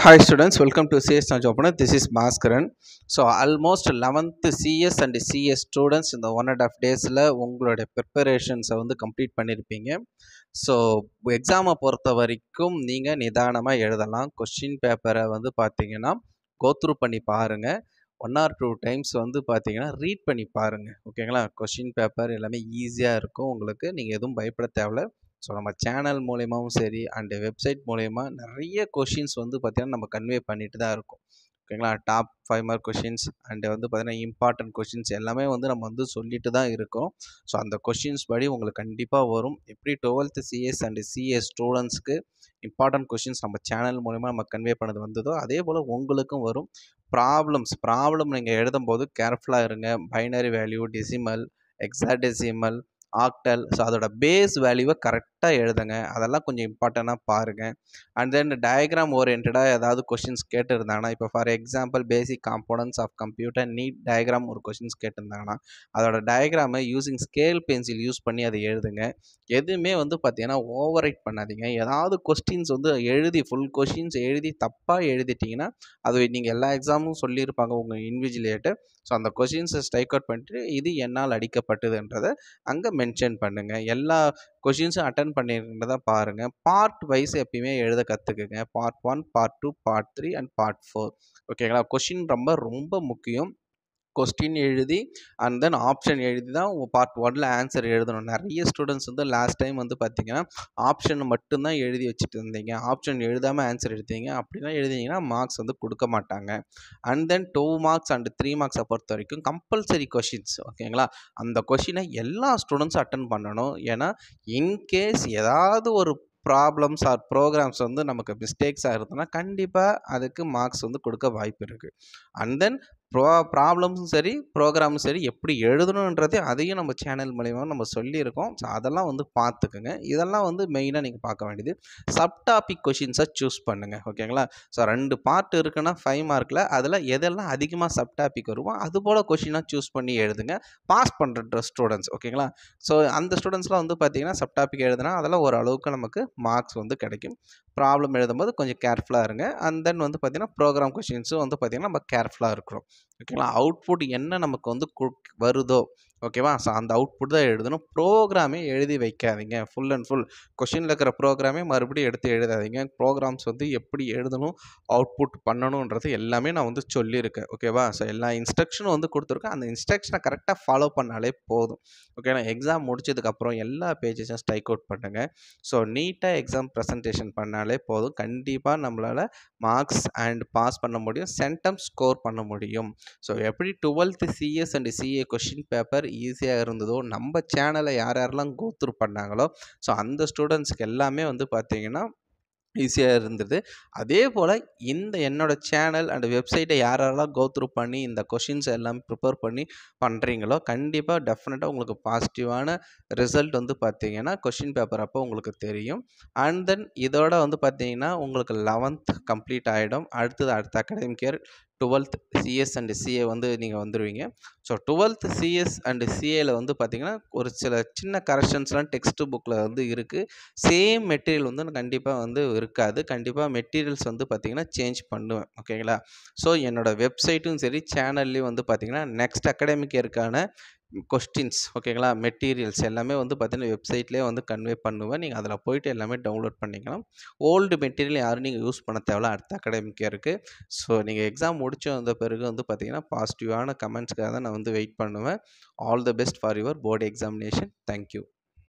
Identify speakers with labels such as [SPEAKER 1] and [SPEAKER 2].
[SPEAKER 1] Hi students, welcome to CS Knowledge Opener. This is Bhaskaran. So almost 11th CS and CS students இந்த one and half டேஸில் உங்களுடைய ப்ரிப்பரேஷன்ஸை வந்து complete பண்ணியிருப்பீங்க so எக்ஸாமை பொறுத்த வரைக்கும் நீங்கள் நிதானமாக எழுதலாம் கொஷின் பேப்பரை வந்து பார்த்தீங்கன்னா கோத்ரூ பண்ணி பாருங்கள் ஒன் ஆர் டூ டைம்ஸ் வந்து பார்த்தீங்கன்னா ரீட் பண்ணி பாருங்கள் ஓகேங்களா கொஷின் பேப்பர் எல்லாமே ஈஸியாக இருக்கும் உங்களுக்கு நீங்கள் எதுவும் பயப்பட தேவையில்ல ஸோ நம்ம சேனல் மூலயமாவும் சரி அண்டு வெப்சைட் மூலயமா நிறைய கொஷின்ஸ் வந்து பார்த்திங்கன்னா நம்ம கன்வே பண்ணிட்டு தான் இருக்கோம் ஓகேங்களா top five mark questions and வந்து பார்த்திங்கன்னா இம்பார்ட்டன்ட் கொஷின்ஸ் எல்லாமே வந்து நம்ம வந்து சொல்லிட்டு தான் இருக்கோம் ஸோ அந்த கொஷின்ஸ் படி உங்களுக்கு கண்டிப்பாக வரும் எப்படி டுவெல்த்து சிஎஸ் அண்டு சிஎஸ் ஸ்டூடெண்ட்ஸ்க்கு இம்பார்ட்டன்ட் கொஷின்ஸ் நம்ம சேனல் மூலயமா நம்ம கன்வே பண்ணது வந்ததோ அதே போல் உங்களுக்கும் வரும் ப்ராப்ளம்ஸ் ப்ராப்ளம் நீங்கள் எழுதும்போது கேர்ஃபுல்லாக இருங்க binary value decimal hexadecimal octal so அதோட பேஸ் வேல்யூவை கரெக்டாக எழுதுங்க அதெல்லாம் கொஞ்சம் இம்பார்ட்டண்ட்டாக பாருங்கள் அண்ட் தென் டயக்ராம் ஓரியன்டாக ஏதாவது கொஷின்ஸ் கேட்டிருந்தாங்கன்னா இப்போ for example basic components of computer neat diagram ஒரு கொஷின்ஸ் கேட்டிருந்தாங்கன்னா அதோட டயக்ராமை யூஸிங் ஸ்கேல் பென்சில் யூஸ் பண்ணி அதை எழுதுங்க எதுவுமே வந்து பார்த்தீங்கன்னா ஓவர் ரைட் பண்ணாதீங்க ஏதாவது கொஸ்டின்ஸ் வந்து எழுதி ஃபுல் கொஷின்ஸ் எழுதி தப்பாக எழுதிட்டிங்கன்னா அது நீங்கள் எல்லா எக்ஸாமும் சொல்லியிருப்பாங்க உங்கள் இன்விஜிலேட்டு ஸோ அந்த கொஷின்ஸை ஸ்ட்ரைக் அவுட் பண்ணிட்டு இது என்னால் அடிக்கப்பட்டதுன்றதை அங்கே மென்ஷன் பண்ணுங்கள் எல்லா கொஷின்ஸும் அட்டன் பண்ணியிருக்கிறத பாருங்கள் பார்ட் வைஸ் எப்பயுமே எழுத கற்றுக்குங்க part one part two part three and part four ஓகேங்களா கொஷின் ரொம்ப ரொம்ப முக்கியம் கொஸ்டின் எழுதி அண்ட் தென் ஆப்ஷன் எழுதி தான் பார்ட் ஒன்ல ஆன்சர் எழுதணும் நிறைய ஸ்டூடெண்ட்ஸ் வந்து லாஸ்ட் டைம் வந்து பார்த்தீங்கன்னா ஆப்ஷன் மட்டும்தான் எழுதி வச்சுட்டு இருந்தீங்க ஆப்ஷன் எழுதாமல் ஆன்சர் எடுத்தீங்க அப்படிலாம் எழுதிங்கன்னா மார்க்ஸ் வந்து கொடுக்க மாட்டாங்க and then two marks and three மார்க்ஸை பொறுத்த வரைக்கும் கம்பல்சரி கொஷின்ஸ் ஓகேங்களா அந்த கொஷினை எல்லா ஸ்டூடெண்ட்ஸும் அட்டன் பண்ணணும் ஏன்னா இன்கேஸ் ஏதாவது ஒரு ப்ராப்ளம்ஸ் ஆர் ப்ரோக்ராம்ஸ் வந்து நமக்கு மிஸ்டேக்ஸாக இருந்ததுன்னா கண்டிப்பாக அதுக்கு மார்க்ஸ் வந்து கொடுக்க வாய்ப்பு இருக்குது அண்ட் தென் ப்ரோ ப்ராப்ளம்ஸும் சரி ப்ரோக்ராமும் சரி எப்படி எழுதணுன்றது அதையும் நம்ம சேனல் மூலிமா நம்ம சொல்லியிருக்கோம் ஸோ அதெல்லாம் வந்து பார்த்துக்குங்க இதெல்லாம் வந்து மெயினாக நீங்கள் பார்க்க வேண்டியது சப் டாபிக் கொஷின்ஸை சூஸ் பண்ணுங்கள் ஓகேங்களா ஸோ ரெண்டு பார்ட் இருக்குன்னா ஃபைவ் மார்க்கில் அதில் எதெல்லாம் அதிகமாக சப் டாபிக் வருமோ அது போல் கொஷினாக சூஸ் பண்ணி எழுதுங்க பாஸ் பண்ணுற ஸ்டூடெண்ட்ஸ் ஓகேங்களா ஸோ அந்த ஸ்டூடெண்ட்ஸ்லாம் வந்து பார்த்தீங்கன்னா சப் டாபிக் எழுதுனா அதெல்லாம் ஓரளவுக்கு நமக்கு மார்க்ஸ் வந்து கிடைக்கும் ப்ராப்ளம் எழுதும்போது கொஞ்சம் கேர்ஃபுல்லாக இருங்க அண்ட் தென் வந்து பார்த்திங்கன்னா ப்ரோக்ராம் கொஷின்ஸும் வந்து பார்த்திங்கன்னா நம்ம கேர்ஃபுல்லாக இருக்கிறோம் ஓகேங்களா அவுட்புட் என்ன நமக்கு வந்து வருதோ ஓகேவா ஸோ அந்த அவுட்புட் தான் எழுதணும் ப்ரோக்ராமே எழுதி வைக்காதீங்க ஃபுல் அண்ட் ஃபுல் கொஷினில் இருக்கிற ப்ரோக்ராமே மறுபடியும் எடுத்து எழுதாதீங்க ப்ரோக்ராம்ஸ் வந்து எப்படி எழுதணும் அவுட்புட் பண்ணணுன்றது எல்லாமே நான் வந்து சொல்லியிருக்கேன் ஓகேவா ஸோ எல்லா இன்ஸ்ட்ரக்ஷனும் வந்து கொடுத்துருக்கேன் அந்த இன்ஸ்ட்ரக்ஷனை கரெக்டாக ஃபாலோ பண்ணாலே போதும் ஓகேங்களா எக்ஸாம் முடிச்சதுக்கப்புறம் எல்லா பேஜஸும் ஸ்ட்ரைக் அவுட் பண்ணுங்கள் ஸோ நீட்டாக எக்ஸாம் ப்ரெசன்டேஷன் பண்ணாலே போதும் கண்டிப்பாக நம்மளால் மார்க்ஸ் அண்ட் பாஸ் பண்ண முடியும் சென்டம் ஸ்கோர் பண்ண முடியும் ஸோ எப்படி twelfth CS and CA question paper ஈஸியாக இருந்ததோ நம்ம சேனலை யார் யாரெல்லாம் கோத்ரூ பண்ணாங்களோ ஸோ அந்த ஸ்டூடெண்ட்ஸ்க்கு எல்லாமே வந்து பார்த்திங்கன்னா ஈஸியாக இருந்தது அதே போல் இந்த என்னோடய சேனல் அண்ட் வெப்சைட்டை யாரெல்லாம் கோத்ரூ பண்ணி இந்த கொஷின்ஸ் எல்லாம் ப்ரிப்பேர் பண்ணி பண்ணுறீங்களோ கண்டிப்பாக டெஃபினட்டாக உங்களுக்கு பாசிட்டிவான ரிசல்ட் வந்து பார்த்தீங்கன்னா கொஷின் பேப்பர் அப்போ உங்களுக்கு தெரியும் அண்ட் தென் இதோட வந்து பார்த்தீங்கன்னா உங்களுக்கு லெவன்த் கம்ப்ளீட் ஆகிடும் அடுத்தது அடுத்த academic year twelfth CS and CA வந்து நீங்கள் வந்துடுவீங்க ஸோ டுவெல்த் சிஎஸ் அண்டு சிஏல வந்து பார்த்திங்கன்னா ஒரு சில சின்ன கரெக்ஷன்ஸ்லாம் டெக்ஸ்ட் புக்கில் வந்து இருக்குது சேம் மெட்டீரியல் வந்து கண்டிப்பாக வந்து இருக்காது கண்டிப்பாக மெட்டீரியல்ஸ் வந்து பார்த்திங்கன்னா சேஞ்ச் பண்ணுவேன் ஓகேங்களா ஸோ என்னோடய வெப்சைட்டும் சரி சேனல்லையும் வந்து பார்த்திங்கன்னா நெக்ஸ்ட் அகாடமிக் இயர்க்கான கொஸ்டின்ஸ் ஓகேங்களா மெட்டீரியல்ஸ் எல்லாமே வந்து பார்த்தீங்கன்னா வெப்சைட்லேயே வந்து கன்வே பண்ணுவேன் நீங்கள் அதில் போயிட்டு எல்லாமே டவுன்லோட் பண்ணிக்கலாம் ஓல்டு மெட்டீரியல் யாரும் நீங்கள் யூஸ் பண்ண தேவையில்ல அடுத்த அகாடமிக் இருக்குது ஸோ நீங்கள் எக்ஸாம் முடிச்சு வந்த பிறகு வந்து பார்த்தீங்கன்னா பாசிட்டிவான கமெண்ட்ஸ்க்காக தான் நான் வந்து வெயிட் பண்ணுவேன் all the best for your board examination thank you